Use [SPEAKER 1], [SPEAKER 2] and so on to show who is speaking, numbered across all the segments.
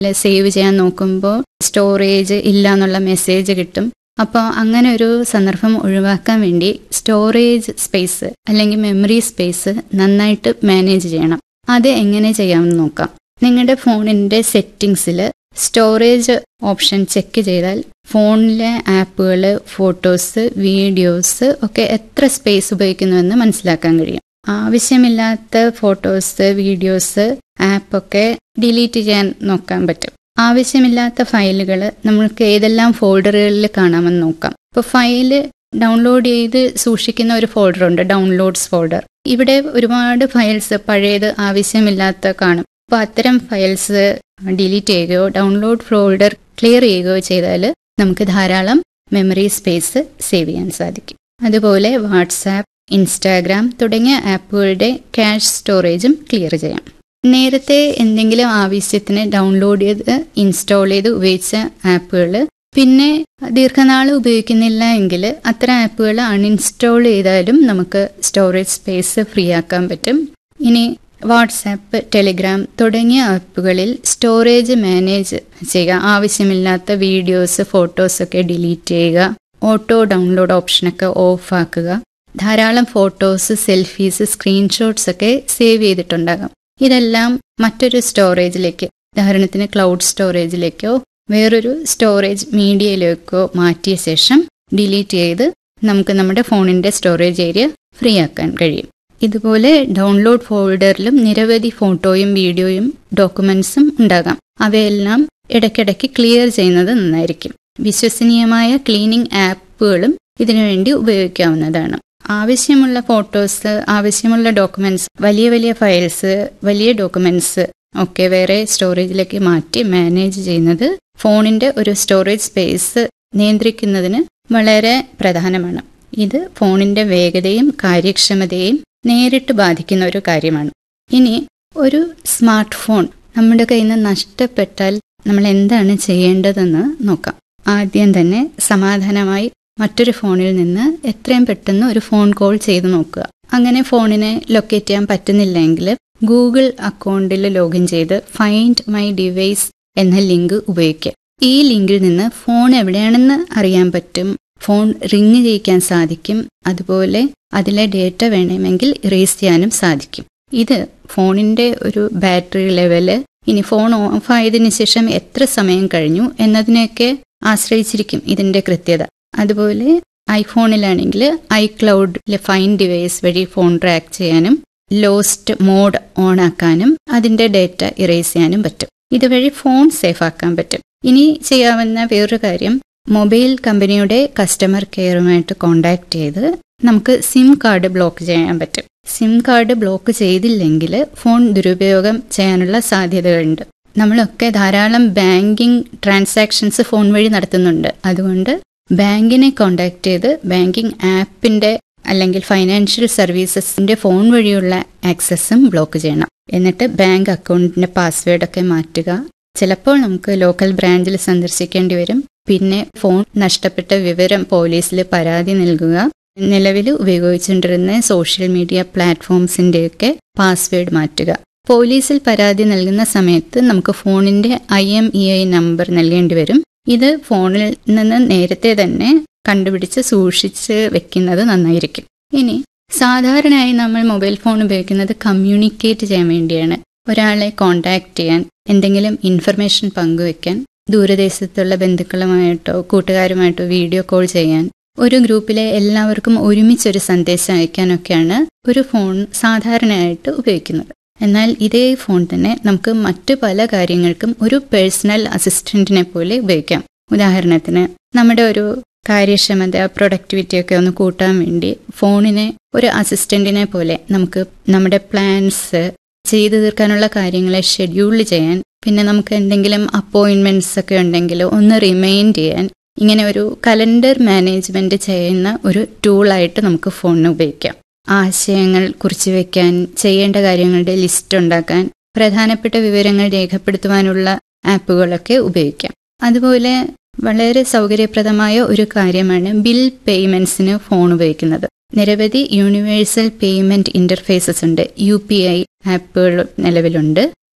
[SPEAKER 1] save ചെയ്യാൻ നോക്കുമ്പോൾ storage ഇല്ല എന്നുള്ള മെസ്സേജ് കിട്ടും അപ്പോൾ അങ്ങനെ ഒരു സന്ദർഭം ഒഴിവാക്കാൻ വേണ്ടി സ്റ്റോറേജ് സ്പേസ് അല്ലെങ്കിൽ മെമ്മറി സ്പേസ് നന്നായിട്ട് മാനേജ് ചെയ്യണം അത് എങ്ങനെ ചെയ്യാമെന്ന് നോക്കാം നിങ്ങളുടെ ഫോണിൻ്റെ സെറ്റിങ്സിൽ സ്റ്റോറേജ് ഓപ്ഷൻ ചെക്ക് ചെയ്താൽ ഫോണിലെ ആപ്പുകൾ ഫോട്ടോസ് വീഡിയോസ് ഒക്കെ എത്ര സ്പേസ് ഉപയോഗിക്കുന്നുവെന്ന് മനസ്സിലാക്കാൻ കഴിയും ആവശ്യമില്ലാത്ത ഫോട്ടോസ് വീഡിയോസ് ആപ്പൊക്കെ ഡിലീറ്റ് ചെയ്യാൻ നോക്കാൻ പറ്റും ആവശ്യമില്ലാത്ത ഫയലുകൾ നമ്മൾക്ക് ഏതെല്ലാം ഫോൾഡറുകളിൽ കാണാമെന്ന് നോക്കാം ഇപ്പോൾ ഫയല് ഡൗൺലോഡ് ചെയ്ത് സൂക്ഷിക്കുന്ന ഒരു ഫോൾഡർ ഉണ്ട് ഡൗൺലോഡ്സ് ഫോൾഡർ ഇവിടെ ഒരുപാട് ഫയൽസ് പഴയത് ആവശ്യമില്ലാത്ത കാണും അപ്പോൾ അത്തരം ഫയൽസ് ഡിലീറ്റ് ചെയ്യുകയോ ഡൗൺലോഡ് ഫോൾഡർ ക്ലിയർ ചെയ്യുകയോ ചെയ്താൽ നമുക്ക് ധാരാളം മെമ്മറി സ്പേസ് സേവ് ചെയ്യാൻ സാധിക്കും അതുപോലെ വാട്സാപ്പ് ഇൻസ്റ്റാഗ്രാം തുടങ്ങിയ ആപ്പുകളുടെ ക്യാഷ് സ്റ്റോറേജും ക്ലിയർ ചെയ്യാം നേരത്തെ എന്തെങ്കിലും ആവശ്യത്തിന് ഡൗൺലോഡ് ചെയ്ത് ഇൻസ്റ്റാൾ ചെയ്ത് ഉപയോഗിച്ച ആപ്പുകൾ പിന്നെ ദീർഘനാൾ ഉപയോഗിക്കുന്നില്ല എങ്കിൽ അത്തരം ആപ്പുകൾ അൺഇൻസ്റ്റാൾ ചെയ്താലും നമുക്ക് സ്റ്റോറേജ് സ്പേസ് ഫ്രീ ആക്കാൻ പറ്റും ഇനി വാട്സാപ്പ് ടെലിഗ്രാം തുടങ്ങിയ ആപ്പുകളിൽ സ്റ്റോറേജ് മാനേജ് ചെയ്യുക ആവശ്യമില്ലാത്ത വീഡിയോസ് ഫോട്ടോസൊക്കെ ഡിലീറ്റ് ചെയ്യുക ഓട്ടോ ഡൗൺലോഡ് ഓപ്ഷനൊക്കെ ഓഫ് ആക്കുക ധാരാളം ഫോട്ടോസ് സെൽഫീസ് സ്ക്രീൻഷോട്ട്സ് ഒക്കെ സേവ് ചെയ്തിട്ടുണ്ടാകാം ഇതെല്ലാം മറ്റൊരു സ്റ്റോറേജിലേക്ക് ഉദാഹരണത്തിന് ക്ലൗഡ് സ്റ്റോറേജിലേക്കോ വേറൊരു സ്റ്റോറേജ് മീഡിയയിലേക്കോ മാറ്റിയ ശേഷം ഡിലീറ്റ് ചെയ്ത് നമുക്ക് നമ്മുടെ ഫോണിൻ്റെ സ്റ്റോറേജ് ഏരിയ ഫ്രീ ആക്കാൻ കഴിയും ഇതുപോലെ ഡൗൺലോഡ് ഫോൾഡറിലും നിരവധി ഫോട്ടോയും വീഡിയോയും ഡോക്യുമെന്റ്സും ഉണ്ടാകാം അവയെല്ലാം ഇടയ്ക്കിടയ്ക്ക് ക്ലിയർ ചെയ്യുന്നത് നന്നായിരിക്കും വിശ്വസനീയമായ ക്ലീനിങ് ആപ്പുകളും ഇതിനുവേണ്ടി ഉപയോഗിക്കാവുന്നതാണ് ആവശ്യമുള്ള ഫോട്ടോസ് ആവശ്യമുള്ള ഡോക്യുമെന്റ്സ് വലിയ വലിയ ഫയൽസ് വലിയ ഡോക്യുമെന്റ്സ് ഒക്കെ വേറെ സ്റ്റോറേജിലേക്ക് മാറ്റി മാനേജ് ചെയ്യുന്നത് ഫോണിന്റെ ഒരു സ്റ്റോറേജ് സ്പേസ് നിയന്ത്രിക്കുന്നതിന് വളരെ പ്രധാനമാണ് ഇത് ഫോണിന്റെ വേഗതയും കാര്യക്ഷമതയും നേരിട്ട് ബാധിക്കുന്ന ഒരു കാര്യമാണ് ഇനി ഒരു സ്മാർട്ട് ഫോൺ നമ്മുടെ കയ്യിൽ നിന്ന് നഷ്ടപ്പെട്ടാൽ നമ്മൾ എന്താണ് ചെയ്യേണ്ടതെന്ന് നോക്കാം ആദ്യം തന്നെ സമാധാനമായി മറ്റൊരു ഫോണിൽ നിന്ന് എത്രയും പെട്ടെന്ന് ഒരു ഫോൺ കോൾ ചെയ്ത് നോക്കുക അങ്ങനെ ഫോണിനെ ലൊക്കേറ്റ് ചെയ്യാൻ പറ്റുന്നില്ലെങ്കിൽ ഗൂഗിൾ അക്കൗണ്ടിൽ ലോഗിൻ ചെയ്ത് ഫൈൻഡ് മൈ ഡിവൈസ് എന്ന ലിങ്ക് ഉപയോഗിക്കുക ഈ ലിങ്കിൽ നിന്ന് ഫോൺ എവിടെയാണെന്ന് അറിയാൻ പറ്റും ഫോൺ റിങ് ചെയ്യിക്കാൻ സാധിക്കും അതുപോലെ അതിലെ ഡേറ്റ വേണമെങ്കിൽ ഇറേസ് ചെയ്യാനും സാധിക്കും ഇത് ഫോണിന്റെ ഒരു ബാറ്ററി ലെവല് ഇനി ഫോൺ ഓഫ് ആയതിനു ശേഷം എത്ര സമയം കഴിഞ്ഞു എന്നതിനെയൊക്കെ ആശ്രയിച്ചിരിക്കും ഇതിന്റെ കൃത്യത അതുപോലെ ഐഫോണിലാണെങ്കിൽ ഐ ക്ലൗഡിലെ ഫൈൻ ഡിവൈസ് വഴി ഫോൺ ട്രാക്ക് ചെയ്യാനും ലോസ്റ്റ് മോഡ് ഓൺ ആക്കാനും അതിന്റെ ഡേറ്റ ഇറേസ് ചെയ്യാനും പറ്റും ഇതുവഴി ഫോൺ സേഫ് ആക്കാൻ പറ്റും ഇനി ചെയ്യാവുന്ന വേറൊരു കാര്യം മൊബൈൽ കമ്പനിയുടെ കസ്റ്റമർ കെയറുമായിട്ട് കോണ്ടാക്ട് ചെയ്ത് നമുക്ക് സിം കാർഡ് ബ്ലോക്ക് ചെയ്യാൻ പറ്റും സിം കാർഡ് ബ്ലോക്ക് ചെയ്തില്ലെങ്കിൽ ഫോൺ ദുരുപയോഗം ചെയ്യാനുള്ള സാധ്യതകളുണ്ട് നമ്മളൊക്കെ ധാരാളം ബാങ്കിങ് ട്രാൻസാക്ഷൻസ് ഫോൺ വഴി നടത്തുന്നുണ്ട് അതുകൊണ്ട് ബാങ്കിനെ കോണ്ടാക്ട് ചെയ്ത് ബാങ്കിങ് ആപ്പിന്റെ അല്ലെങ്കിൽ ഫൈനാൻഷ്യൽ സർവീസസിന്റെ ഫോൺ വഴിയുള്ള ആക്സസും ബ്ലോക്ക് ചെയ്യണം എന്നിട്ട് ബാങ്ക് അക്കൗണ്ടിന്റെ പാസ്വേഡ് ഒക്കെ മാറ്റുക ചിലപ്പോൾ നമുക്ക് ലോക്കൽ ബ്രാഞ്ചിൽ സന്ദർശിക്കേണ്ടി വരും പിന്നെ ഫോൺ നഷ്ടപ്പെട്ട വിവരം പോലീസിൽ പരാതി നൽകുക നിലവിൽ ഉപയോഗിച്ചുകൊണ്ടിരുന്ന സോഷ്യൽ മീഡിയ പ്ലാറ്റ്ഫോംസിന്റെയൊക്കെ പാസ്വേഡ് മാറ്റുക പോലീസിൽ പരാതി നൽകുന്ന സമയത്ത് നമുക്ക് ഫോണിന്റെ I M E I number നൽകേണ്ടി വരും ഇത് ഫോണിൽ നിന്ന് നേരത്തെ തന്നെ കണ്ടുപിടിച്ച് സൂക്ഷിച്ച് വെക്കുന്നത് നന്നായിരിക്കും ഇനി സാധാരണയായി നമ്മൾ മൊബൈൽ ഫോൺ ഉപയോഗിക്കുന്നത് കമ്മ്യൂണിക്കേറ്റ് ചെയ്യാൻ വേണ്ടിയാണ് ഒരാളെ കോണ്ടാക്ട് ചെയ്യാൻ എന്തെങ്കിലും ഇൻഫർമേഷൻ പങ്കുവെക്കാൻ ദൂരദേശത്തുള്ള ബന്ധുക്കളുമായിട്ടോ കൂട്ടുകാരുമായിട്ടോ വീഡിയോ കോൾ ചെയ്യാൻ ഒരു ഗ്രൂപ്പിലെ എല്ലാവർക്കും ഒരുമിച്ചൊരു സന്ദേശം അയക്കാനൊക്കെയാണ് ഒരു ഫോൺ സാധാരണയായിട്ട് ഉപയോഗിക്കുന്നത് എന്നാൽ ഇതേ ഫോൺ തന്നെ നമുക്ക് മറ്റു പല കാര്യങ്ങൾക്കും ഒരു പേഴ്സണൽ അസിസ്റ്റന്റിനെ പോലെ ഉപയോഗിക്കാം ഉദാഹരണത്തിന് നമ്മുടെ ഒരു കാര്യക്ഷമത പ്രൊഡക്ടിവിറ്റി ഒക്കെ ഒന്ന് കൂട്ടാൻ വേണ്ടി ഫോണിനെ ഒരു അസിസ്റ്റന്റിനെ പോലെ നമുക്ക് നമ്മുടെ പ്ലാൻസ് ചെയ്തു തീർക്കാനുള്ള കാര്യങ്ങളെ ഷെഡ്യൂൾ ചെയ്യാൻ പിന്നെ നമുക്ക് എന്തെങ്കിലും അപ്പോയിൻമെന്റ്സ് ഒക്കെ ഉണ്ടെങ്കിൽ ഒന്ന് റിമൈൻഡ് ചെയ്യാൻ ഇങ്ങനെ ഒരു കലണ്ടർ മാനേജ്മെന്റ് ചെയ്യുന്ന ഒരു ടൂളായിട്ട് നമുക്ക് ഫോണിന് ഉപയോഗിക്കാം ആശയങ്ങൾ കുറിച്ചു വെക്കാൻ ചെയ്യേണ്ട കാര്യങ്ങളുടെ ലിസ്റ്റ് ഉണ്ടാക്കാൻ പ്രധാനപ്പെട്ട വിവരങ്ങൾ രേഖപ്പെടുത്തുവാനുള്ള ആപ്പുകളൊക്കെ ഉപയോഗിക്കാം അതുപോലെ വളരെ സൗകര്യപ്രദമായ ഒരു കാര്യമാണ് ബിൽ പേയ്മെന്റ്സിന് ഫോൺ ഉപയോഗിക്കുന്നത് നിരവധി യൂണിവേഴ്സൽ പേയ്മെന്റ് ഇന്റർഫേസസ് ഉണ്ട് യു പി ഐ ആപ്പുകൾ നിലവിലുണ്ട്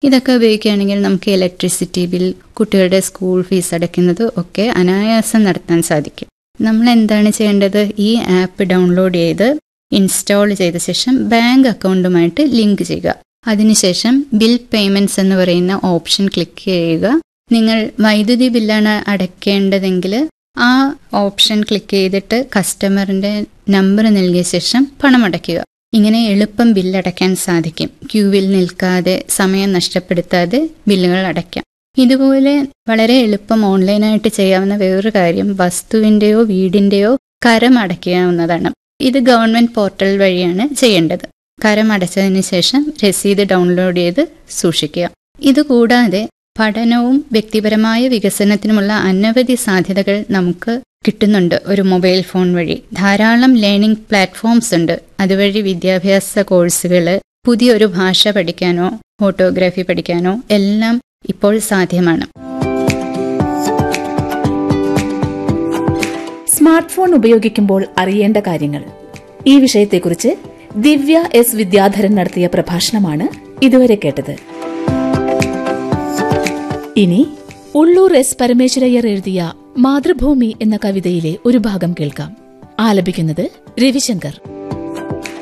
[SPEAKER 1] ഇതൊക്കെ ഉപയോഗിക്കുകയാണെങ്കിൽ നമുക്ക് ഇലക്ട്രിസിറ്റി ബിൽ കുട്ടികളുടെ സ്കൂൾ ഫീസ് അടയ്ക്കുന്നത് ഒക്കെ അനായാസം നടത്താൻ സാധിക്കും നമ്മൾ എന്താണ് ചെയ്യേണ്ടത് ഈ ആപ്പ് ഡൗൺലോഡ് ചെയ്ത് ഇൻസ്റ്റാൾ ചെയ്ത ശേഷം ബാങ്ക് അക്കൗണ്ടുമായിട്ട് ലിങ്ക് ചെയ്യുക അതിനുശേഷം ബിൽ പേയ്മെന്റ്സ് എന്ന് പറയുന്ന ഓപ്ഷൻ ക്ലിക്ക് ചെയ്യുക നിങ്ങൾ വൈദ്യുതി ബില്ലാണ് അടയ്ക്കേണ്ടതെങ്കിൽ ആ ഓപ്ഷൻ ക്ലിക്ക് ചെയ്തിട്ട് കസ്റ്റമറിന്റെ നമ്പർ നൽകിയ ശേഷം പണം അടയ്ക്കുക ഇങ്ങനെ എളുപ്പം ബില്ലടയ്ക്കാൻ സാധിക്കും ക്യൂവിൽ നിൽക്കാതെ സമയം നഷ്ടപ്പെടുത്താതെ ബില്ലുകൾ അടയ്ക്കാം ഇതുപോലെ വളരെ എളുപ്പം ഓൺലൈനായിട്ട് ചെയ്യാവുന്ന വേറൊരു കാര്യം വസ്തുവിൻ്റെയോ വീടിൻ്റെയോ കരം അടയ്ക്കാവുന്നതാണ് ഇത് ഗവൺമെന്റ് പോർട്ടൽ വഴിയാണ് ചെയ്യേണ്ടത് കരം അടച്ചതിന് ശേഷം രസീത് ഡൗൺലോഡ് ചെയ്ത് സൂക്ഷിക്കുക ഇതുകൂടാതെ പഠനവും വ്യക്തിപരമായ വികസനത്തിനുമുള്ള അനവധി സാധ്യതകൾ നമുക്ക് കിട്ടുന്നുണ്ട് ഒരു മൊബൈൽ ഫോൺ വഴി ധാരാളം ലേണിംഗ് പ്ലാറ്റ്ഫോംസ് ഉണ്ട് അതുവഴി വിദ്യാഭ്യാസ കോഴ്സുകൾ പുതിയൊരു ഭാഷ പഠിക്കാനോ ഫോട്ടോഗ്രാഫി പഠിക്കാനോ എല്ലാം ഇപ്പോൾ സാധ്യമാണ്
[SPEAKER 2] സ്മാർട്ട് ഫോൺ ഉപയോഗിക്കുമ്പോൾ അറിയേണ്ട കാര്യങ്ങൾ ഈ വിഷയത്തെക്കുറിച്ച് ദിവ്യ എസ് വിദ്യാധരൻ നടത്തിയ പ്രഭാഷണമാണ് ഇതുവരെ കേട്ടത് ഇനി ഉള്ളൂർ എസ് പരമേശ്വരയ്യർ എഴുതിയ മാതൃഭൂമി എന്ന കവിതയിലെ ഒരു ഭാഗം കേൾക്കാം ആലപിക്കുന്നത് രവിശങ്കർ